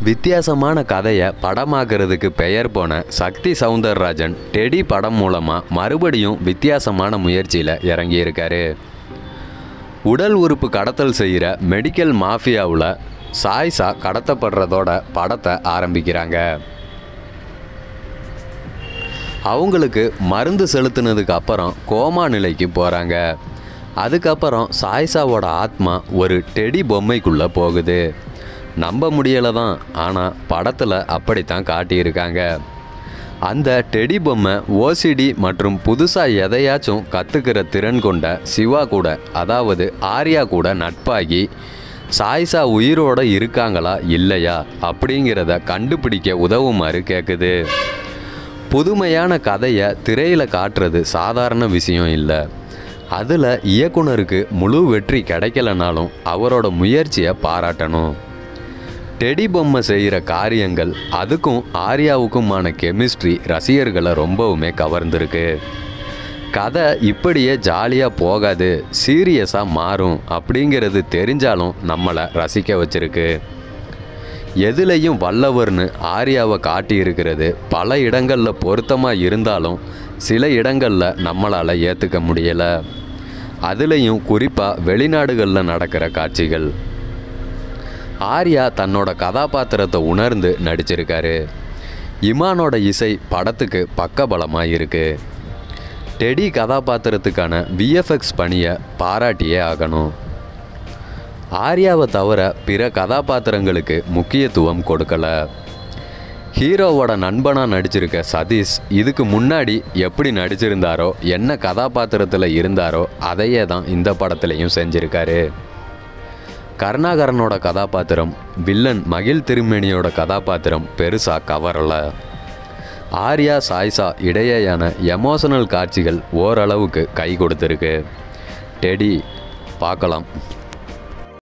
வித்தியாசமான கதையை படமாக்குறதுக்கு பெயர் போன சக்தி சவுந்தரராஜன் டெடி படம் மூலமாக மறுபடியும் வித்தியாசமான முயற்சியில் இறங்கியிருக்காரு உடல் உறுப்பு கடத்தல் செய்கிற மெடிக்கல் மாஃபியாவில் சாய்ஸா கடத்தப்படுறதோட படத்தை ஆரம்பிக்கிறாங்க அவங்களுக்கு மருந்து செலுத்தினதுக்கு அப்புறம் கோமா நிலைக்கு போகிறாங்க அதுக்கப்புறம் சாய்ஸாவோட ஆத்மா ஒரு டெடி பொம்மைக்குள்ளே போகுது நம்ப முடியலை தான் ஆனால் படத்தில் அப்படித்தான் காட்டியிருக்காங்க அந்த டெடி பொம்மை ஓசிடி மற்றும் புதுசாக எதையாச்சும் கற்றுக்கிற திறன் கொண்ட சிவா கூட அதாவது ஆர்யா கூட நட்பாகி சாய்ஸா உயிரோட இருக்காங்களா இல்லையா அப்படிங்கிறத கண்டுபிடிக்க உதவுமாறு கேட்குது புதுமையான கதையை திரையில் காட்டுறது சாதாரண விஷயம் இல்லை அதில் இயக்குனருக்கு முழு வெற்றி கிடைக்கலனாலும் அவரோட முயற்சியை பாராட்டணும் டெடி பொம்மை செய்கிற காரியங்கள் அதுக்கும் ஆர்யாவுக்குமான கெமிஸ்ட்ரி ரசிகர்களை ரொம்பவுமே கவர்ந்திருக்கு கதை இப்படியே ஜாலியாக போகாது சீரியஸாக மாறும் அப்படிங்கிறது தெரிஞ்சாலும் நம்மளை ரசிக்க வச்சிருக்கு எதுலேயும் வல்லவர்னு ஆர்யாவை காட்டியிருக்கிறது பல இடங்களில் பொருத்தமாக இருந்தாலும் சில இடங்களில் நம்மளால் ஏற்றுக்க முடியலை அதுலேயும் குறிப்பாக வெளிநாடுகளில் நடக்கிற காட்சிகள் ஆர்யா தன்னோட கதாபாத்திரத்தை உணர்ந்து நடிச்சிருக்காரு இமானோட இசை படத்துக்கு பக்கபலமாக இருக்கு டெடி கதாபாத்திரத்துக்கான விஎஃப்எக்ஸ் பணியை பாராட்டியே ஆகணும் ஆர்யாவை தவிர பிற கதாபாத்திரங்களுக்கு முக்கியத்துவம் கொடுக்கல ஹீரோவோட நண்பனாக நடிச்சிருக்க சதீஷ் இதுக்கு முன்னாடி எப்படி நடிச்சிருந்தாரோ என்ன கதாபாத்திரத்தில் இருந்தாரோ அதையே தான் இந்த படத்துலையும் செஞ்சிருக்காரு கருணாகரனோட கதாபாத்திரம் வில்லன் மகிழ் திருமேனியோட கதாபாத்திரம் பெருசாக கவரலை ஆர்யா சாய்ஸா இடையேயான எமோஷனல் காட்சிகள் ஓரளவுக்கு கை கொடுத்துருக்கு டெடி பார்க்கலாம்